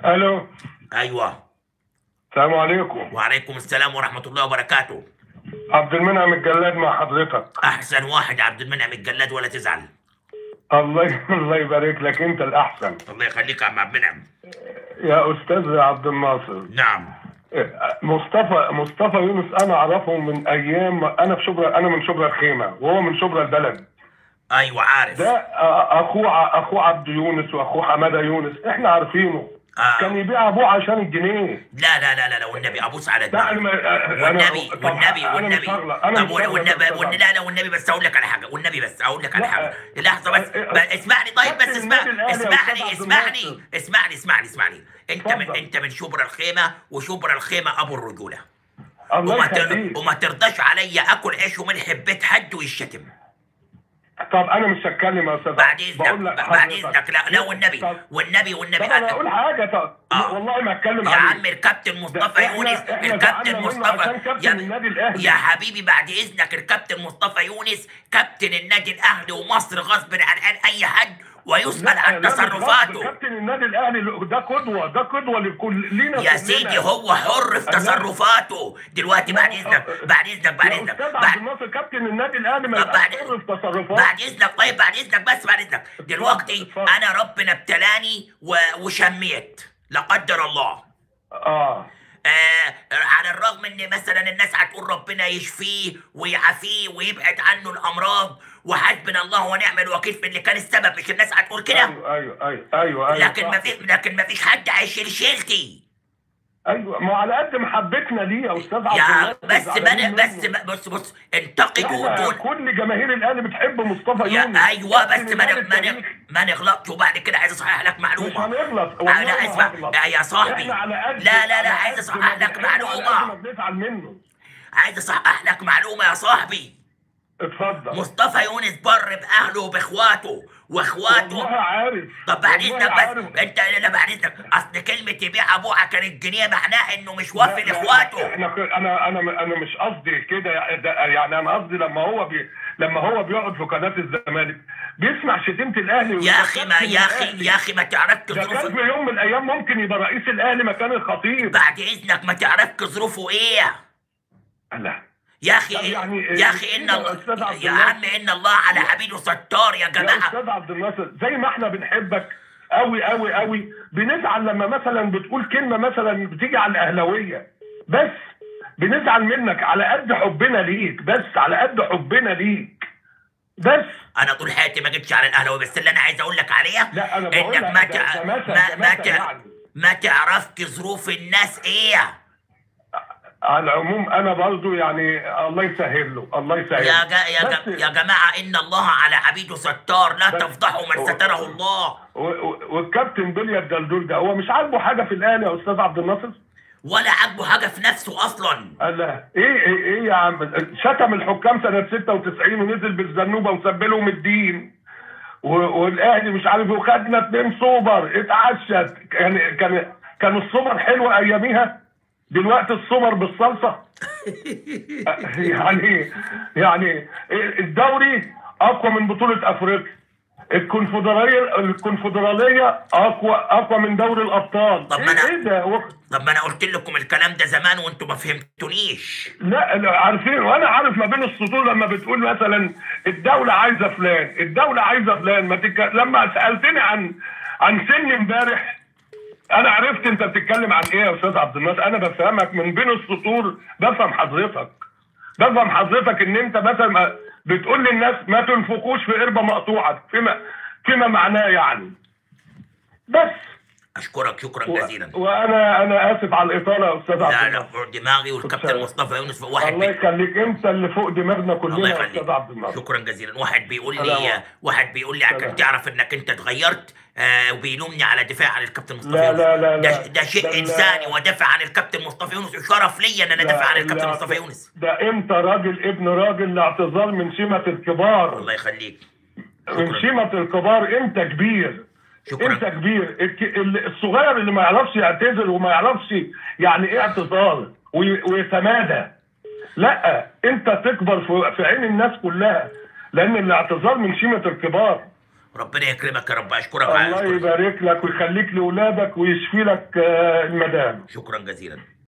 الو ايوه السلام عليكم وعليكم السلام ورحمه الله وبركاته عبد المنعم الجلاد مع حضرتك احسن واحد عبد المنعم الجلاد ولا تزعل الله الله يبارك لك انت الاحسن الله يخليك يا عم عبد المنعم يا استاذ عبد الناصر نعم مصطفى مصطفى يونس انا اعرفه من ايام انا في شبرا انا من شبرا الخيمه وهو من شبرا البلد ايوه عارف ده آه، اخوه ع- اخوه عبد يونس واخوه حماده يونس احنا عارفينه آه. كان يبيع ابوه عشان الجنيه لا لا لا لا لا والنبي ابوس على لا، دماغي أنا- أنا- والنبي طب والنبي أنا والنبي مش هغلط، أنا طب مش وال- هغلط يا والنبي أستاذ والن- عبد. لا لا والنبي بس اقول لك على حاجه والنبي بس اقول لك على لا، حاجه لحظه بس أه، أه، ب- اسمعني طيب بس كابتن اسمع النادي الأهلي يا اسمعني أستاذ عبد اسمعني الناصر. اسمعني اسمعني اسمعني انت من اتفضل. انت من شبرا الخيمه وشبرا الخيمه ابو الرجوله الله وما تر... يخليك وما ترضاش عليا اكل عيش وملح في بيت حد ويشتم طب انا مش هتكلم يا استاذ بعد بقول اذنك لك بعد حضرتك. اذنك لا لا والنبي طب- والنبي والنبي طب انا أنا- اقول حاجه طب آه. والله ما اتكلم يا عليك. عم الكابتن مصطفى ده إحنا- يونس إحنا الكابتن زعلنا منه عشان مصطفى كابتن النادي الأهلي. يا حبيبي بعد اذنك الكابتن مصطفى يونس كابتن النادي الاهلي ومصر غصب عن عن اي حد ويسال لا، عن لا، مش غصب. تصرفاته كابتن النادي الاهلي ده قدوه ده قدوه لكل لينا يا كلنا. سيدي هو حر في أنا- تصرفاته دلوقتي بعد لا، اذنك أه، بعد اذنك بعد يا اذنك استاذ عبد بعد الناصر كابتن النادي الاهلي ما طب يبقاش بعد- حر في تصرفاته بعد اذنك طيب بعد اذنك بس بعد اذنك دلوقتي اتفضل. انا ربنا ابتلاني و- وشميت لا قدر الله اه آه على الرغم ان مثلا الناس هتقول ربنا يشفيه ويعافيه ويبعد عنه الامراض وحسبنا الله ونعم الوكيل في اللي كان السبب مش الناس هتقول كده ايوه ايوه ايوه ايوه ايوه لكن صح. ما في لكن ما فيش حد هيشيل شيلتي ايوه ما على قد محبتنا ليه يا استاذ عبد يا الناصر بس زعلانين ما بس منه. ما بص بص انتقدوا احنا دول كل جماهير الاهلي بتحب مصطفى يا يونس ايوه بس كابتن ما النادي ن- ما ن- التاريخي. ما نغلطش وبعد كده عايز اصحح لك مش معلومه هنغلط لا والله لا ما اسمع هنغلط. لا يا صاحبي احنا على قد لا لا لا على عايز قد اصحح ما لك بنحبه، على قد ما معلومه بنزعل منه عايز اصحح لك معلومه يا صاحبي اتفضل مصطفى يونس بر باهله وباخواته واخواته والله عارف طب بعد والله اذنك عارف. بس انت لا بعد اذنك اصل كلمه يبيع ابوها كانت جنيه معناها انه مش وافي لا، لا، لاخواته احنا ك- انا انا انا مش قصدي كده يعني ده- يعني انا قصدي لما هو بي لما هو بيقعد في قناه الزمالك بيسمع شتيمه الاهلي يا اخي ما وكابتن يا اخي الأهلي. يا اخي ما تعرفش ده كان ظروفه في يوم من الايام ممكن يبقى رئيس الاهلي مكان الخطيب بعد اذنك ما تعرفش ظروفه ايه لا يا اخي طب يعني يا اخي ان كده يا أستاذ الله عبد يا الناصر. عم ان الله على عبيده ستار يا يا جماعه استاذ عبد الناصر زي ما احنا بنحبك قوي قوي قوي بنزعل لما مثلا بتقول كلمه مثلا بتيجي على الاهلاويه بس بنزعل منك على قد حبنا ليك بس على قد حبنا ليك بس انا طول حياتي ما جيتش على الاهلاوي بس اللي انا عايز اقول لك عليه لا انا بقول انك لك ما ده- تع... ده مثل- ما ده ما, مثل تع... يعني. ما تعرفش ظروف الناس ايه على العموم انا برضو يعني الله يسهل له الله يسهل يا له. جا يا, جا بس يا جماعه ان الله على عبيده ستار لا بس- تفضحوا من ستره الله و- و- والكابتن بليا الدلدول ده هو مش عاجبه حاجه في الاهلي يا استاذ عبد الناصر ولا عاجبه حاجه في نفسه اصلا قال لها ايه ايه ايه يا عم شتم الحكام سنه 96 ونزل بالزنوبه وسبلهم الدين و- والاهلي مش عارف وخدنا اتنين سوبر اتعشت كان كان كان السوبر حلوه اياميها دلوقتي السوبر بالصلصه يعني يعني الدوري اقوى من بطوله افريقيا الكونفدراليه الكونفدراليه اقوى اقوى من دوري الابطال طب ما ايه أنا- إيه ده هو- طب ما انا قلت لكم الكلام ده زمان وانتم ما فهمتونيش لا لا، عارفين وانا عارف ما بين السطور لما بتقول مثلا الدوله عايزه فلان الدوله عايزه فلان ما تك... لما سالتني عن عن سن امبارح انا عرفت انت بتتكلم عن ايه يا استاذ عبد الناصر انا بفهمك من بين السطور بفهم حضرتك بفهم حضرتك ان انت مثلا ما- بتقول للناس ما تنفقوش في قربه مقطوعه فيما فيما معناه يعني بس اشكرك شكرا و... جزيلا وانا انا اسف على الاطاله يا استاذ عبد لا لا الناصر فوق دماغي والكابتن شكراً. مصطفى يونس واحد الله بي... يخليك انت اللي فوق دماغنا الله كلنا يا يخليك استاذ عبد الناصر شكرا جزيلا واحد بيقول لي سلام. واحد بيقول لي عشان سلام. تعرف انك انت اتغيرت آه وبيلومني على دفاع عن الكابتن مصطفى لا يونس لا لا ده, لا. ده شيء ده لا. انساني ودافع عن الكابتن مصطفى يونس وشرف لي ان انا لا، ادافع عن الكابتن لا، مصطفى يونس ده انت راجل ابن راجل الاعتذار من شيمة الكبار الله يخليك من شكرا شيمة الكبار انت كبير شكرا انت كبير الك- ال- الصغير اللي ما يعرفش يعتذر وما يعرفش يعني ايه اعتذار وي- ويتمادى لا انت تكبر في في عين الناس كلها لان الاعتذار من شيمة الكبار ربنا يكرمك يا رب اشكرك الله على يبارك لك ويخليك لاولادك ويشفي لك آه، المدام شكرا جزيلا